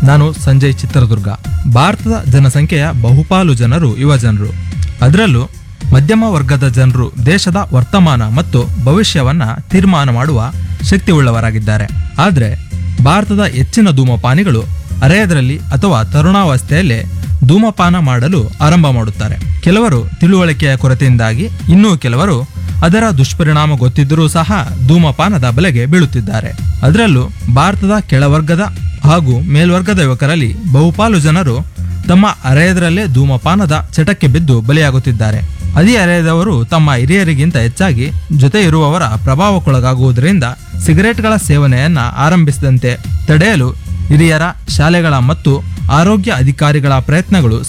ನಾನು ಸಂಜಯ್ ಚಿತ್ರದುರ್ಗ ಭಾರತದ ಜನಸಂಖ್ಯೆಯ ಬಹುಪಾಲು ಜನರು ಯುವ ಜನರು ಅದರಲ್ಲೂ ಮಧ್ಯಮ ವರ್ಗದ ಜನರು ದೇಶದ ವರ್ತಮಾನ ಮತ್ತು ಭವಿಷ್ಯವನ್ನ ತೀರ್ಮಾನ ಮಾಡುವ ಶಕ್ತಿಯುಳ್ಳವರಾಗಿದ್ದಾರೆ ಆದರೆ ಭಾರತದ ಹೆಚ್ಚಿನ ಧೂಮಪಾನಿಗಳು ಅರೆಯದರಲ್ಲಿ ಅಥವಾ ತರುಣಾವಸ್ಥೆಯಲ್ಲೇ ಧೂಮಪಾನ ಮಾಡಲು ಆರಂಭ ಮಾಡುತ್ತಾರೆ ಕೆಲವರು ತಿಳುವಳಿಕೆಯ ಕೊರತೆಯಿಂದಾಗಿ ಇನ್ನೂ ಕೆಲವರು ಅದರ ದುಷ್ಪರಿಣಾಮ ಗೊತ್ತಿದ್ದರೂ ಸಹ ಧೂಮಪಾನದ ಬಲೆಗೆ ಬೀಳುತ್ತಿದ್ದಾರೆ ಅದರಲ್ಲೂ ಭಾರತದ ಕೆಳವರ್ಗದ ಹಾಗೂ ಮೇಲ್ವರ್ಗದ ಯುವಕರಲ್ಲಿ ಬಹುಪಾಲು ಜನರು ತಮ್ಮ ಅರೆಯದರಲ್ಲೇ ಧೂಮಪಾನದ ಚಟಕ್ಕೆ ಬಿದ್ದು ಬಲಿಯಾಗುತ್ತಿದ್ದಾರೆ ಅದೇ ಅರೆಯದವರು ತಮ್ಮ ಹಿರಿಯರಿಗಿಂತ ಹೆಚ್ಚಾಗಿ ಜೊತೆ ಇರುವವರ ಪ್ರಭಾವಕ್ಕೊಳಗಾಗುವುದರಿಂದ ಸಿಗರೆಟ್ಗಳ ಸೇವನೆಯನ್ನ ಆರಂಭಿಸಿದಂತೆ ತಡೆಯಲು ಹಿರಿಯರ ಶಾಲೆಗಳ ಮತ್ತು ಆರೋಗ್ಯ ಅಧಿಕಾರಿಗಳ ಪ್ರಯತ್ನಗಳು